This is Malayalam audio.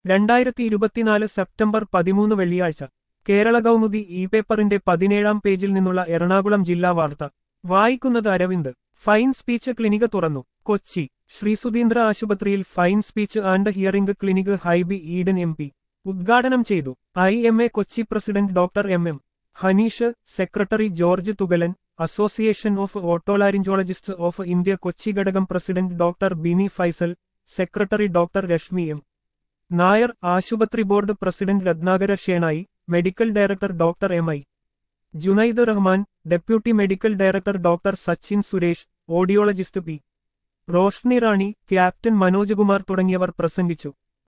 രണ്ടായിരത്തി ഇരുപത്തിനാല് സെപ്റ്റംബർ പതിമൂന്ന് വെള്ളിയാഴ്ച കേരള കൗമുദി ഇ പേപ്പറിന്റെ പതിനേഴാം പേജിൽ നിന്നുള്ള എറണാകുളം ജില്ലാ വാർത്ത വായിക്കുന്നത് അരവിന്ദ് ഫൈൻ സ്പീച്ച് ക്ലിനിക് തുറന്നു കൊച്ചി ശ്രീ സുധീന്ദ്ര ആശുപത്രിയിൽ fine speech and hearing clinic Hibi Eden M P ഉദ്ഘാടനം ചെയ്തു I M A Kochi president doctor M M Haneesh secretary George Thukalan association of otolaryngologist of India Kochi ഘടകം president doctor Bini Faisal secretary doctor Reshmi M Nair ആശുപത്രി board president Rathnakara Shenoy medical director doctor M I Junaid Rahman deputy medical director doctor Sachin Suresh audiologist P Roshni Rani captain Manoj Kumar തുടങ്ങിയവർ പ്രസംഗിച്ചു